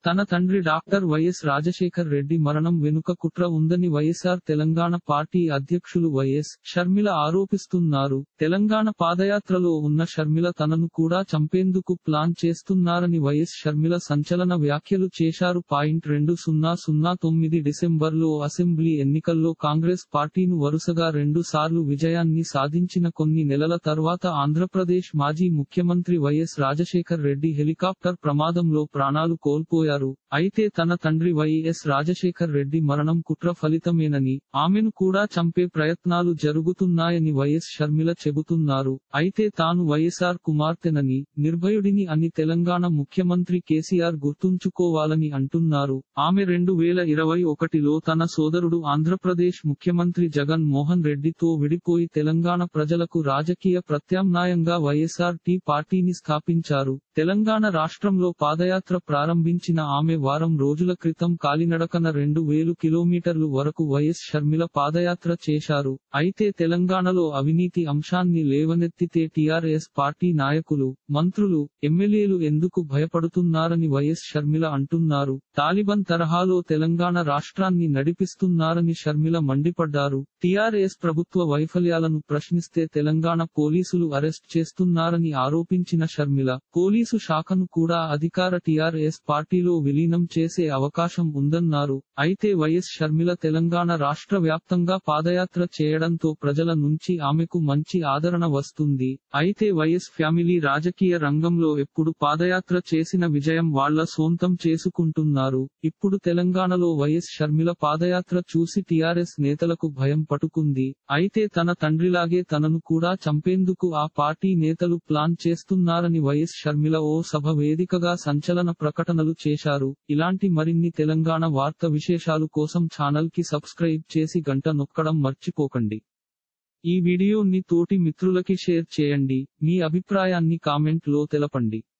తన తండ్రి doctor YS Rajasekhar Reddy మరణం వెనుక కుట్ర ఉందని వైఎస్ఆర్ తెలంగాణ పార్టీ అధ్యక్షులు వైఎస్ షర్మిల ఆరోపిస్తున్నారు తెలంగాణ పాదయాత్రలో ఉన్న షర్మిల తనను కూడా చంపేందుకు ప్లాన్ చేస్తున్నారని వైఎస్ షర్మిల సంచలన వ్యాఖ్యలు చేశారు పాయింట్ రెండు సున్నా సున్నా తొమ్మిది డిసెంబర్లో అసెంబ్లీ ఎన్నికల్లో కాంగ్రెస్ పార్టీను వరుసగా రెండు సార్లు విజయాన్ని సాధించిన కొన్ని నెలల తర్వాత ఆంధ్రప్రదేశ్ మాజీ ముఖ్యమంత్రి వైఎస్ రాజశేఖర్ రెడ్డి హెలికాప్టర్ ప్రమాదంలో ప్రాణాలు కోల్పోయారు అయితే తన తండ్రి వైఎస్ రాజశేఖర్ రెడ్డి మరణం కుట్ర ఫలితమేనని ఆమెను కూడా చంపే ప్రయత్నాలు జరుగుతున్నాయని వైఎస్ షర్మిల చెబుతున్నారు అయితే తాను వైఎస్ఆర్ కుమార్తెనని నిర్భయుడిని అని తెలంగాణ ముఖ్యమంత్రి కేసీఆర్ గుర్తుంచుకోవాలని అంటున్నారు ఆమె రెండు వేల ఇరవై ఒకటిలో తన సోదరుడు ఆంధ్రప్రదేశ్ ముఖ్యమంత్రి జగన్ మోహన్ రెడ్డితో విడిపోయి తెలంగాణ ప్రజలకు రాజకీయ ప్రత్యామ్నాయంగా వైఎస్ఆర్ టీ పార్టీని స్థాపించారు తెలంగాణ రాష్ట్రంలో పాదయాత్ర ప్రారంభించిన ఆమె వారం రోజుల క్రితం కాలినడకన రెండు వేలు కిలోమీటర్లు వరకు వైఎస్ షర్మిల పాదయాత్ర చేశారు అయితే తెలంగాణలో అవినీతి అంశాన్ని లేవనెత్తితే టీఆర్ఎస్ పార్టీ నాయకులు మంత్రులు ఎమ్మెల్యేలు ఎందుకు భయపడుతున్నారని వైఎస్ షర్మిల అంటున్నారు తాలిబన్ తరహాలో తెలంగాణ రాష్ట్రాన్ని నడిపిస్తున్నారని షర్మిల మండిపడ్డారు టీఆర్ఎస్ ప్రభుత్వ వైఫల్యాలను ప్రశ్నిస్తే తెలంగాణ పోలీసులు అరెస్ట్ చేస్తున్నారని ఆరోపించిన షర్మిల పోలీసు శాఖను కూడా అధికార టీఆర్ఎస్ పార్టీలో విలీనం చేసే అవకాశం ఉందన్నారు అయితే వైఎస్ షర్మిల తెలంగాణ రాష్ట్ర వ్యాప్తంగా పాదయాత్ర చేయడంతో ప్రజల నుంచి ఆమెకు మంచి ఆదరణ వస్తుంది అయితే వైఎస్ ఫ్యామిలీ రాజకీయ రంగంలో ఎప్పుడు పాదయాత్ర చేసిన విజయం వాళ్ల సొంతం చేసుకుంటున్నారు ఇప్పుడు తెలంగాణలో వైఎస్ షర్మిల పాదయాత్ర చూసి టీఆర్ఎస్ నేతలకు భయం పట్టుకుంది అయితే తన తండ్రిలాగే తనను కూడా చంపేందుకు ఆ పార్టీ నేతలు ప్లాన్ చేస్తున్నారని వైఎస్ షర్మిల ఓ సభ వేదికగా సంచలన ప్రకటనలు చేశారు ఇలాంటి మరిన్ని తెలంగాణ వార్త విశేషాలు కోసం ఛానల్ కి సబ్స్క్రైబ్ చేసి గంట నొక్కడం మర్చిపోకండి ఈ వీడియోని తోటి మిత్రులకి షేర్ చేయండి మీ అభిప్రాయాన్ని కామెంట్ లో తెలపండి